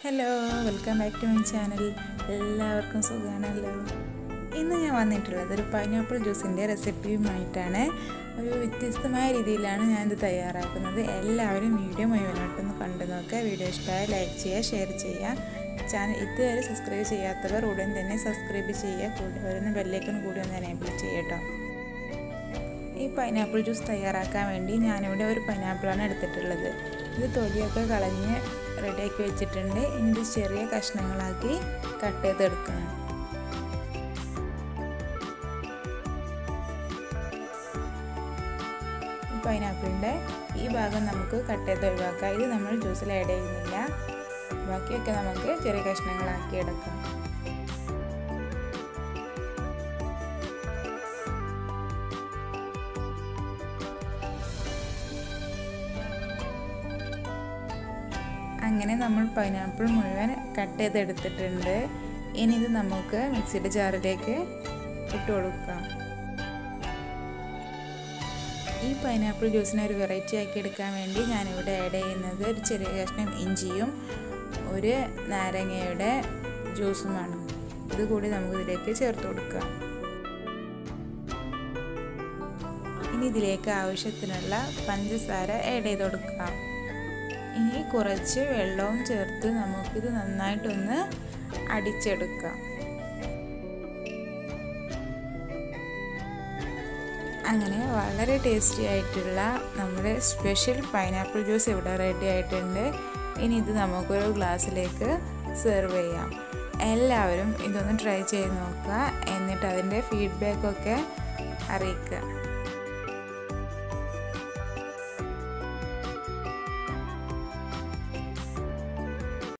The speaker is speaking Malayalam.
hello welcome back to my channel എല്ലാവർക്കും സുഖമാണല്ലോ ഇന്ന് ഞാൻ വന്നിട്ടുള്ളത് ഒരു പൈനാപ്പിൾ ജ്യൂസിൻ്റെ റെസിപ്പിയുമായിട്ടാണ് ഒരു വ്യത്യസ്തമായ രീതിയിലാണ് ഞാനിത് തയ്യാറാക്കുന്നത് എല്ലാവരും വീഡിയോ മുഴുവനായിട്ടൊന്ന് കണ്ടു നോക്കുക വീഡിയോ ഇഷ്ടമായ ലൈക്ക് ചെയ്യുക ഷെയർ ചെയ്യുക ചാനൽ ഇതുവരെ സബ്സ്ക്രൈബ് ചെയ്യാത്തവർ ഉടൻ തന്നെ സബ്സ്ക്രൈബ് ചെയ്യുക കൂടി വരുന്ന ബെല്ലേക്കൺ കൂടി ഒന്ന് എനേബിൾ ചെയ്യട്ടോ ഈ പൈനാപ്പിൾ ജ്യൂസ് തയ്യാറാക്കാൻ വേണ്ടി ഞാനിവിടെ ഒരു പൈനാപ്പിളാണ് എടുത്തിട്ടുള്ളത് ഇത് തൊലിയൊക്കെ കളഞ്ഞ് റെഡിയാക്കി വെച്ചിട്ടുണ്ട് ഇനി ഇത് ചെറിയ കഷ്ണങ്ങളാക്കി കട്ട് ചെയ്തെടുക്കണം ഈ പൈനാപ്പിളിൻ്റെ ഈ ഭാഗം നമുക്ക് കട്ട് ചെയ്ത് ഒഴിവാക്കാം ഇത് നമ്മൾ ജ്യൂസിൽ ആഡ് ചെയ്യുന്നില്ല ബാക്കിയൊക്കെ നമുക്ക് ചെറിയ കഷ്ണങ്ങളാക്കി എടുക്കാം അങ്ങനെ നമ്മൾ പൈനാപ്പിൾ മുഴുവൻ കട്ട് ചെയ്തെടുത്തിട്ടുണ്ട് ഇനി ഇത് നമുക്ക് മിക്സിയുടെ ജാറിലേക്ക് ഇട്ട് കൊടുക്കാം ഈ പൈനാപ്പിൾ ജ്യൂസിനെ ഒരു വെറൈറ്റി ആക്കി എടുക്കാൻ വേണ്ടി ഞാനിവിടെ ആഡ് ചെയ്യുന്നത് ഒരു ചെറിയ കഷ്ണം ഇഞ്ചിയും ഒരു നാരങ്ങയുടെ ജ്യൂസുമാണ് ഇത് കൂടി നമുക്ക് ഇതിലേക്ക് ചേർത്ത് കൊടുക്കാം ഇനി ഇതിലേക്ക് ആവശ്യത്തിനുള്ള പഞ്ചസാര ആഡ് ചെയ്ത് കൊടുക്കാം ഇനി കുറച്ച് വെള്ളവും ചേർത്ത് നമുക്കിത് നന്നായിട്ടൊന്ന് അടിച്ചെടുക്കാം അങ്ങനെ വളരെ ടേസ്റ്റി ആയിട്ടുള്ള നമ്മുടെ സ്പെഷ്യൽ പൈനാപ്പിൾ ജ്യൂസ് ഇവിടെ റെഡി ആയിട്ടുണ്ട് ഇനി ഇത് നമുക്കൊരു ഗ്ലാസ്സിലേക്ക് സെർവ് ചെയ്യാം എല്ലാവരും ഇതൊന്ന് ട്രൈ ചെയ്ത് നോക്കുക എന്നിട്ട് അതിൻ്റെ ഫീഡ്ബാക്കൊക്കെ അറിയിക്കുക